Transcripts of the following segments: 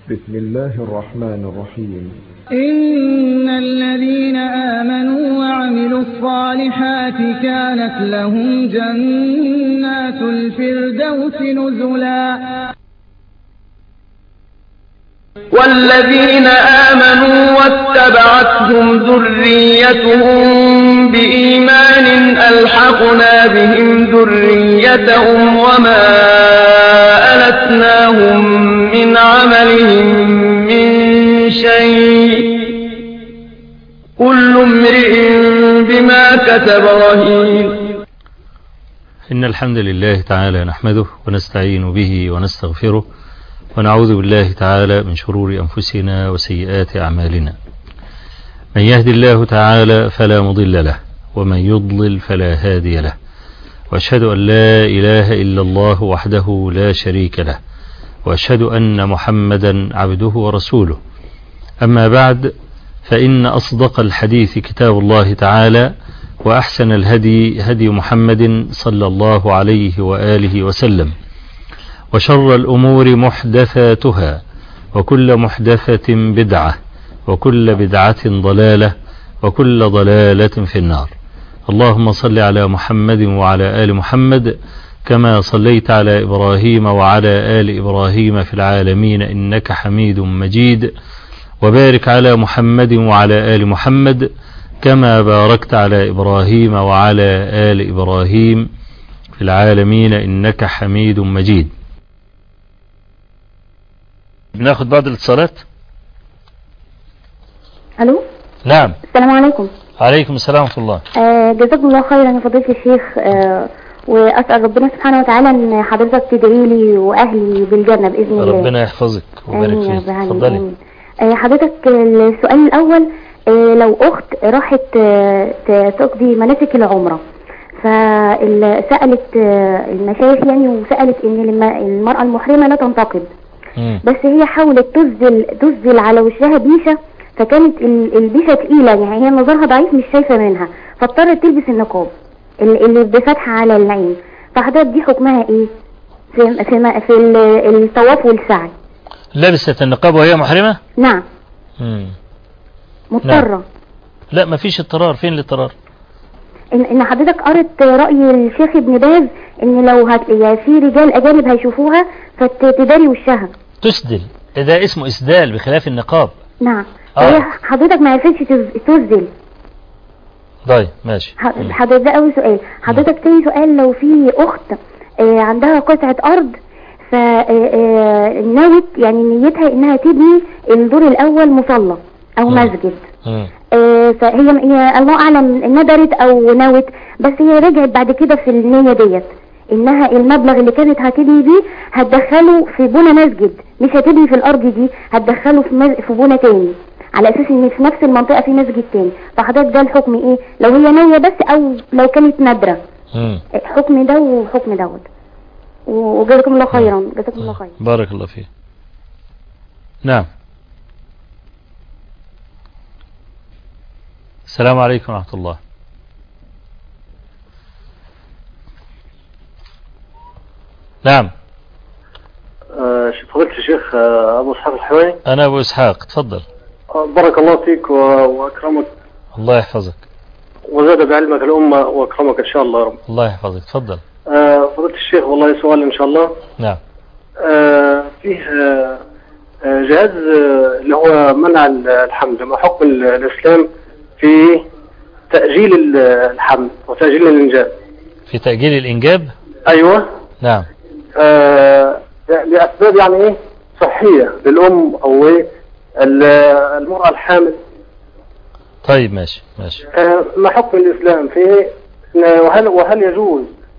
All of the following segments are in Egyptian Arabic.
بسم الله الرحمن الرحيم إن الذين آمنوا وعملوا الصالحات كانت لهم جنات الفردوس نزلا والذين آمنوا واتبعتهم ذريتهم بإيمان ألحقنا بهم ذريتهم وما ألتناهم من عملهم من شيء كل امرئ بما كتب رهين إن الحمد لله تعالى نحمده ونستعين به ونستغفره ونعوذ بالله تعالى من شرور أنفسنا وسيئات أعمالنا من يهدي الله تعالى فلا مضل له ومن يضلل فلا هادي له وأشهد أن لا إله إلا الله وحده لا شريك له وأشهد أن محمدا عبده ورسوله أما بعد فإن أصدق الحديث كتاب الله تعالى وأحسن الهدي هدي محمد صلى الله عليه وآله وسلم وشر الأمور محدثاتها وكل محدثة بدعة وكل بدعة ضلالة وكل ضلالة في النار اللهم صل على محمد وعلى آل محمد كما صليت على إبراهيم وعلى آل إبراهيم في العالمين إنك حميد مجيد وبارك على محمد وعلى آل محمد كما باركت على إبراهيم وعلى آل إبراهيم في العالمين إنك حميد مجيد بناخد بعض الاتصالات الو نعم السلام عليكم عليكم السلام ورحمة الله آه جزاكم الله خيرا يا فضيله الشيخ آه واسال ربنا سبحانه وتعالى ان حضرتك تدعي لي واهلي بالجنه باذن الله ربنا يحفظك ويبارك آمين يا فيك رب العالمين. اتفضلي آمين. آه حضرتك السؤال الاول آه لو اخت راحت آه ت- تقضي مناسك العمره فسالت آه المشايخ يعني وسالت ان الم- المراه المحرمه لا تنتقد مم. بس هي حاولت تزل تزل على وشها بيشة فكانت ال- البيشة تقيلة يعني هي نظرها ضعيف مش شايفة منها فاضطرت تلبس النقاب ال- اللي بفتحة على العين فحضرتك دي حكمها ايه في في, ما- في ال- الطواف والسعي لبست النقاب وهي محرمة نعم مم. مضطرة لا ما فيش اضطرار فين الاضطرار ان ان حضرتك قرت رأي الشيخ ابن باز ان لو هت يعني في رجال اجانب هيشوفوها فتداري وشها تسدل ده اسمه اسدال بخلاف النقاب نعم آه. فهي حضرتك ما عرفتش تز- تزل طيب ماشي ح- حضرتك ده أول سؤال حضرتك تاني سؤال لو في أخت آه، عندها قطعة أرض فنوت يعني نيتها إنها تبني الدور الأول مصلى أو مم. مسجد مم. آه، فهي هي الله أعلم ندرت أو نوت بس هي رجعت بعد كده في النية ديت إنها المبلغ اللي كانت هتبني بيه هتدخله في بنى مسجد مش هتبني في الأرض دي هتدخله في مز... في بنى تاني على أساس إن في نفس المنطقة في مسجد تاني فحضرتك ده الحكم إيه لو هي نية بس أو لو كانت نادرة مم. حكم ده وحكم دوت وجزاكم الله خيرا جزاكم الله خيرا بارك الله فيك نعم السلام عليكم ورحمة الله نعم آه، فضيلة الشيخ آه، أبو إسحاق الحويني أنا أبو إسحاق تفضل آه، بارك الله فيك و- وأكرمك الله يحفظك وزاد بعلمك الأمة وأكرمك إن شاء الله يا رب الله يحفظك تفضل آه، فضيلة الشيخ والله سؤال إن شاء الله نعم آه، فيه آه، آه، جهاز آه، اللي هو منع ال- الحمل ما حكم ال- الإسلام في تأجيل ال- الحمل وتأجيل الإنجاب في تأجيل الإنجاب أيوة نعم آه، لأسباب يعني إيه صحية للأم أو إيه ال- المرأة الحامل طيب ماشي ماشي آه، ما حكم الإسلام في إن- وهل وهل يجوز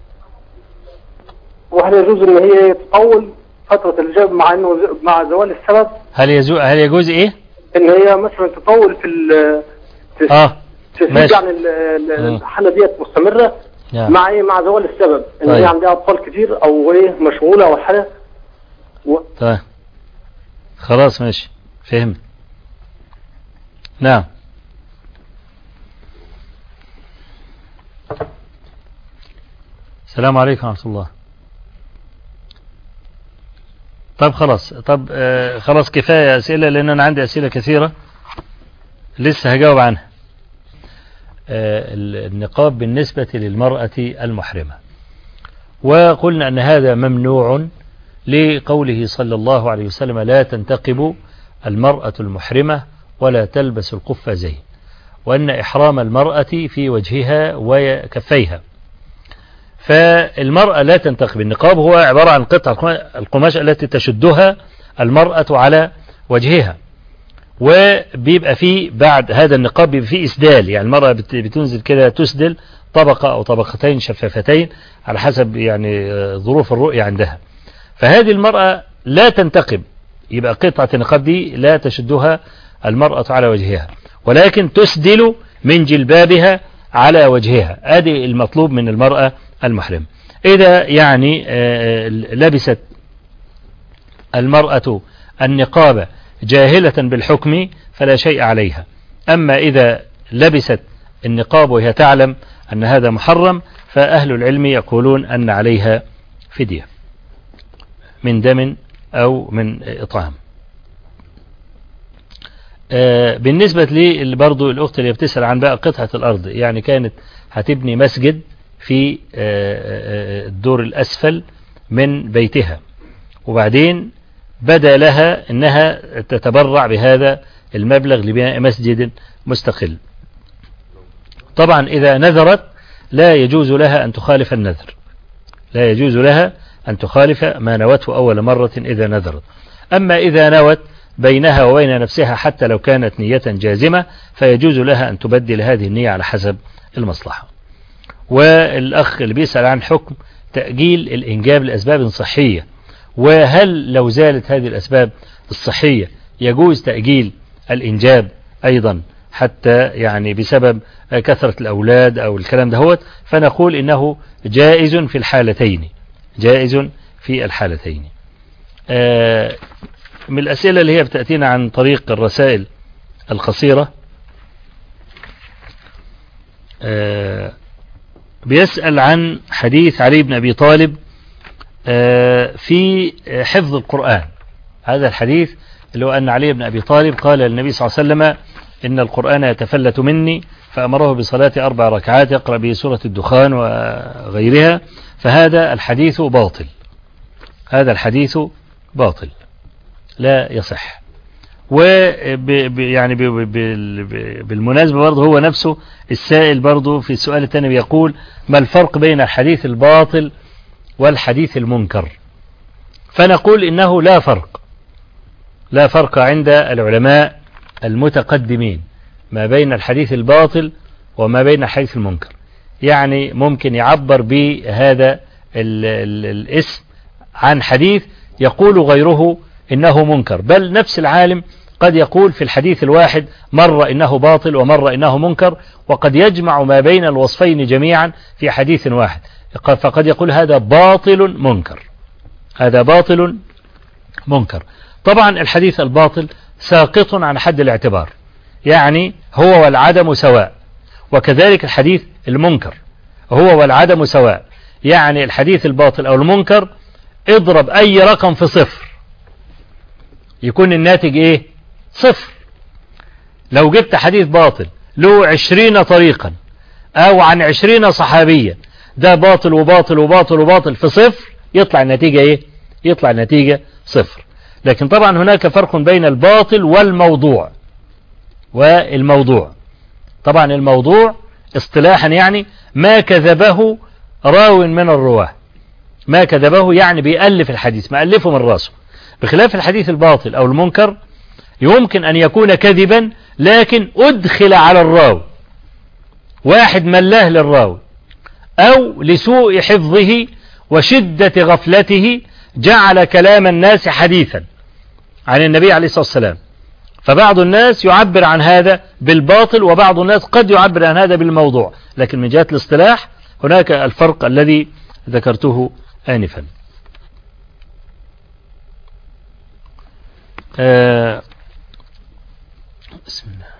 وهل يجوز إن هي تطول فترة الإجابة مع إنه ز- مع زوال السبب هل يزو هل يجوز إيه؟ إن هي مثلا تطول في ال في آه تسيب ماشي. يعني ال- ال- مم. الحالة ديت مستمرة نعم مع إيه مع زوال السبب إن طيب. هي عندها أطفال كتير أو إيه مشغولة أو حاجة و- طيب خلاص ماشي فهمت نعم السلام عليكم ورحمة الله طب خلاص طب آه خلاص كفاية أسئلة لأن أنا عندي أسئلة كثيرة لسه هجاوب عنها آه النقاب بالنسبة للمرأة المحرمة وقلنا أن هذا ممنوع لقوله صلى الله عليه وسلم لا تنتقب المرأة المحرمة ولا تلبس القفازين وأن إحرام المرأة في وجهها وكفيها فالمرأة لا تنتقب النقاب هو عبارة عن قطعة القماش التي تشدها المرأة على وجهها وبيبقى فيه بعد هذا النقاب بيبقى فيه إسدال يعني المرأة بتنزل كده تسدل طبقة أو طبقتين شفافتين على حسب يعني ظروف الرؤية عندها فهذه المرأة لا تنتقب يبقى قطعة النقاب دي لا تشدها المرأة على وجهها ولكن تسدل من جلبابها على وجهها ادي المطلوب من المرأة المحرمة إذا يعني لبست المرأة النقاب جاهلة بالحكم فلا شيء عليها أما إذا لبست النقاب وهي تعلم أن هذا محرم فأهل العلم يقولون أن عليها فدية من دم أو من إطعام بالنسبة لي برضو الأخت اللي بتسأل عن بقى قطعة الأرض يعني كانت هتبني مسجد في الدور الأسفل من بيتها وبعدين بدا لها أنها تتبرع بهذا المبلغ لبناء مسجد مستقل طبعا إذا نذرت لا يجوز لها أن تخالف النذر لا يجوز لها أن تخالف ما نوته أول مرة إذا نذرت أما إذا نوت بينها وبين نفسها حتى لو كانت نية جازمة فيجوز لها أن تبدل هذه النية على حسب المصلحة والأخ اللي بيسأل عن حكم تأجيل الإنجاب لأسباب صحية وهل لو زالت هذه الأسباب الصحية يجوز تأجيل الإنجاب أيضا حتى يعني بسبب كثرة الأولاد أو الكلام دهوت فنقول إنه جائز في الحالتين جائز في الحالتين من الأسئلة اللي هي بتأتينا عن طريق الرسائل القصيرة بيسأل عن حديث علي بن أبي طالب في حفظ القرآن هذا الحديث اللي هو أن علي بن أبي طالب قال للنبي صلى الله عليه وسلم إن القرآن يتفلت مني فأمره بصلاة أربع ركعات يقرأ به سورة الدخان وغيرها فهذا الحديث باطل هذا الحديث باطل لا يصح و يعني بالمناسبة برضه هو نفسه السائل برضه في السؤال الثاني بيقول ما الفرق بين الحديث الباطل والحديث المنكر فنقول إنه لا فرق لا فرق عند العلماء المتقدمين ما بين الحديث الباطل وما بين الحديث المنكر يعني ممكن يعبر بهذا ال ال الاسم عن حديث يقول غيره إنه منكر بل نفس العالم قد يقول في الحديث الواحد مرة إنه باطل ومرة إنه منكر وقد يجمع ما بين الوصفين جميعا في حديث واحد فقد يقول هذا باطل منكر هذا باطل منكر طبعا الحديث الباطل ساقط عن حد الاعتبار يعني هو والعدم سواء وكذلك الحديث المنكر هو والعدم سواء يعني الحديث الباطل أو المنكر اضرب أي رقم في صفر يكون الناتج ايه صفر لو جبت حديث باطل له عشرين طريقا او عن عشرين صحابيا ده باطل وباطل وباطل وباطل في صفر يطلع النتيجة ايه يطلع النتيجة صفر لكن طبعا هناك فرق بين الباطل والموضوع والموضوع طبعا الموضوع اصطلاحا يعني ما كذبه راو من الرواه ما كذبه يعني بيألف الحديث ما ألفه من راسه بخلاف الحديث الباطل أو المنكر يمكن أن يكون كذبا لكن أدخل على الراوي واحد ملاه للراوي أو لسوء حفظه وشدة غفلته جعل كلام الناس حديثا عن النبي عليه الصلاة والسلام فبعض الناس يعبر عن هذا بالباطل وبعض الناس قد يعبر عن هذا بالموضوع لكن من جهة الاصطلاح هناك الفرق الذي ذكرته آنفا آه بسم الله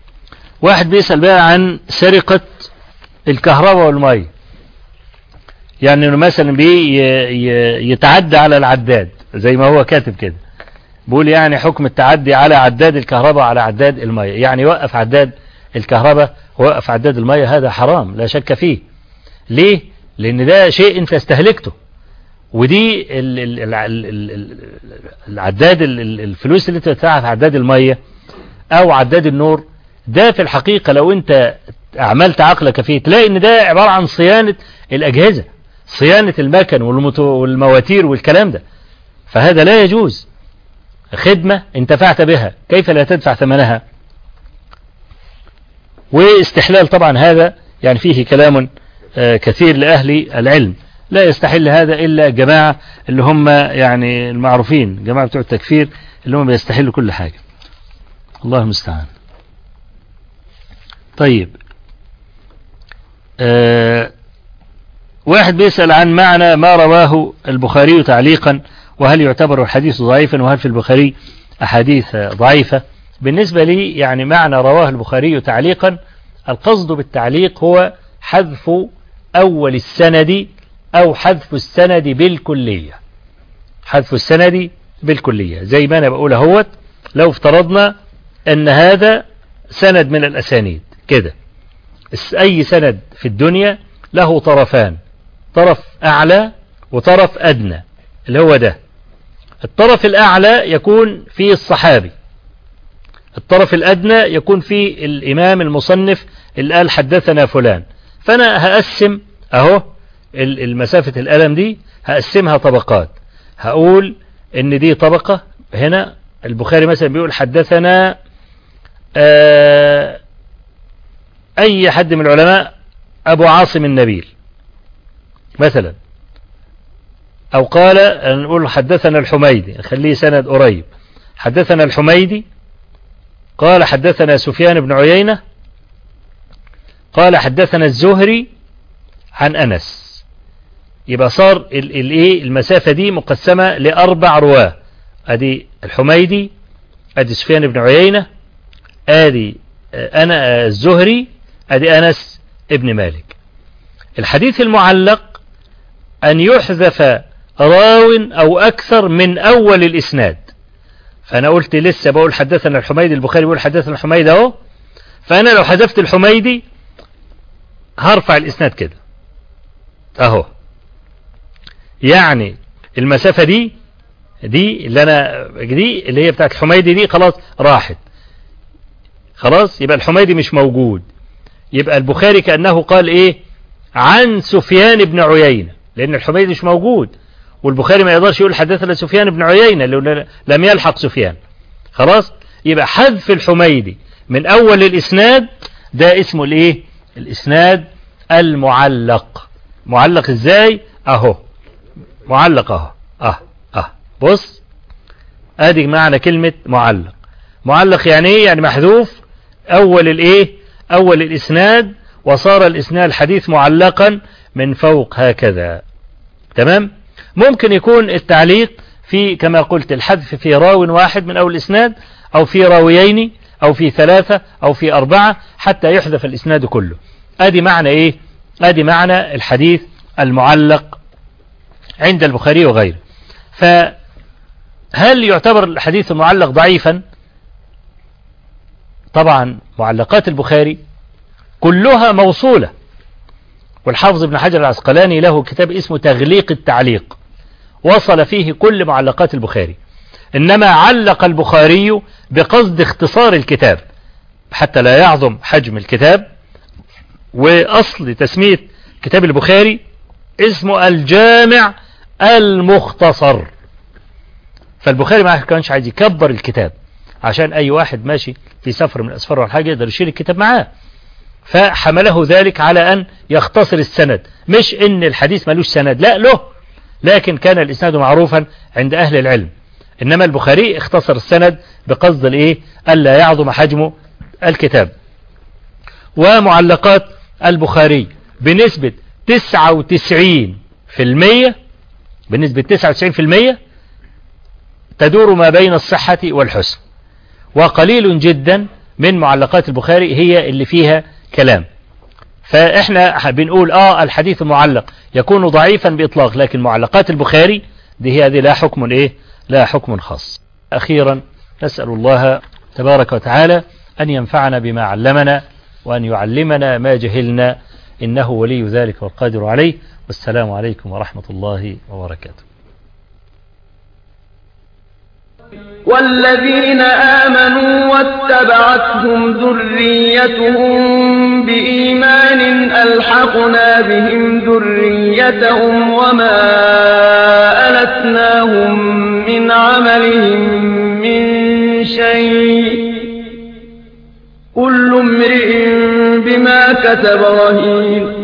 واحد بيسأل بقى عن سرقة الكهرباء والمية يعني انه مثلا بي يتعدى على العداد زي ما هو كاتب كده بيقول يعني حكم التعدي على عداد الكهرباء على عداد المية يعني يوقف عداد الكهرباء ويوقف عداد المية هذا حرام لا شك فيه ليه لان ده شيء انت استهلكته ودي ال ال ال ال ال العداد ال الفلوس اللي انت بتدفعها في عداد المية او عداد النور ده في الحقيقة لو انت عملت عقلك فيه تلاقي ان ده عبارة عن صيانة الاجهزة صيانة المكن والمواتير والكلام ده فهذا لا يجوز خدمة انتفعت بها كيف لا تدفع ثمنها واستحلال طبعا هذا يعني فيه كلام كثير لأهل العلم لا يستحل هذا إلا جماعة اللي هم يعني المعروفين جماعة بتوع التكفير اللي هم بيستحلوا كل حاجة الله المستعان طيب آه واحد بيسأل عن معنى ما رواه البخاري تعليقا وهل يعتبر الحديث ضعيفا وهل في البخاري أحاديث ضعيفة بالنسبة لي يعني معنى رواه البخاري تعليقا القصد بالتعليق هو حذف أول السند أو حذف السند بالكلية حذف السند بالكلية زي ما أنا بقول اهوت لو افترضنا أن هذا سند من الأسانيد كده أي سند في الدنيا له طرفان طرف أعلى وطرف أدنى اللي هو ده الطرف الأعلى يكون في الصحابي الطرف الأدنى يكون في الإمام المصنف اللي قال حدثنا فلان فأنا هقسم أهو المسافة الألم دي هقسمها طبقات هقول إن دي طبقة هنا البخاري مثلا بيقول حدثنا أي حد من العلماء أبو عاصم النبيل مثلا أو قال نقول حدثنا الحميدي نخليه سند قريب حدثنا الحميدي قال حدثنا سفيان بن عيينة قال حدثنا الزهري عن أنس يبقى صار الايه المسافة دي مقسمة لأربع رواه ادي الحميدي ادي سفيان بن عيينة ادي أنا الزهري ادي أنس ابن مالك الحديث المعلق أن يحذف راو أو أكثر من أول الإسناد فأنا قلت لسه بقول حدثنا الحميدي البخاري بيقول حدثنا الحميدي أهو فأنا لو حذفت الحميدي هرفع الإسناد كده أهو يعني المسافة دي دي اللي أنا دي اللي هي بتاعت الحميدي دي خلاص راحت خلاص يبقى الحميدي مش موجود يبقى البخاري كأنه قال إيه عن سفيان بن عيينة لأن الحميدي مش موجود والبخاري ما يقدرش يقول حدثنا سفيان بن عيينة لأنه لم يلحق سفيان خلاص يبقى حذف الحميدي من أول الإسناد ده اسمه الإيه الإسناد المعلق معلق إزاي أهو معلق أهو أه أه بص أدي معنى كلمة معلق معلق يعني إيه يعني محذوف أول الإيه أول الإسناد وصار الإسناد الحديث معلقا من فوق هكذا تمام ممكن يكون التعليق في كما قلت الحذف في راو واحد من أول الإسناد أو في راويين أو في ثلاثة أو في أربعة حتى يحذف الإسناد كله أدي معنى إيه أدي معنى الحديث المعلق عند البخاري وغيره فهل يعتبر الحديث المعلق ضعيفا طبعا معلقات البخاري كلها موصولة والحافظ ابن حجر العسقلاني له كتاب اسمه تغليق التعليق وصل فيه كل معلقات البخاري إنما علق البخاري بقصد اختصار الكتاب حتى لا يعظم حجم الكتاب وأصل تسمية كتاب البخاري اسمه الجامع المختصر فالبخاري ما كانش عايز يكبر الكتاب عشان أي واحد ماشي في سفر من الأسفار ولا حاجة يقدر يشيل الكتاب معاه فحمله ذلك على أن يختصر السند مش إن الحديث ملوش سند لا له لكن كان الإسناد معروفا عند أهل العلم إنما البخاري اختصر السند بقصد الإيه ألا يعظم حجم الكتاب ومعلقات البخاري بنسبة 99 في المية بنسبة 99 في المية تدور ما بين الصحة والحسن وقليل جدا من معلقات البخاري هي اللي فيها كلام فاحنا بنقول اه الحديث معلق يكون ضعيفا بإطلاق لكن معلقات البخاري دي هي هذه لا حكم ايه لا حكم خاص اخيرا نسأل الله تبارك وتعالى ان ينفعنا بما علمنا وان يعلمنا ما جهلنا انه ولي ذلك والقادر عليه والسلام عليكم ورحمة الله وبركاته والذين آمنوا واتبعتهم ذريتهم بإيمان ألحقنا بهم ذريتهم وما ألتناهم من عملهم من شيء كل امرئ بما كتب رهين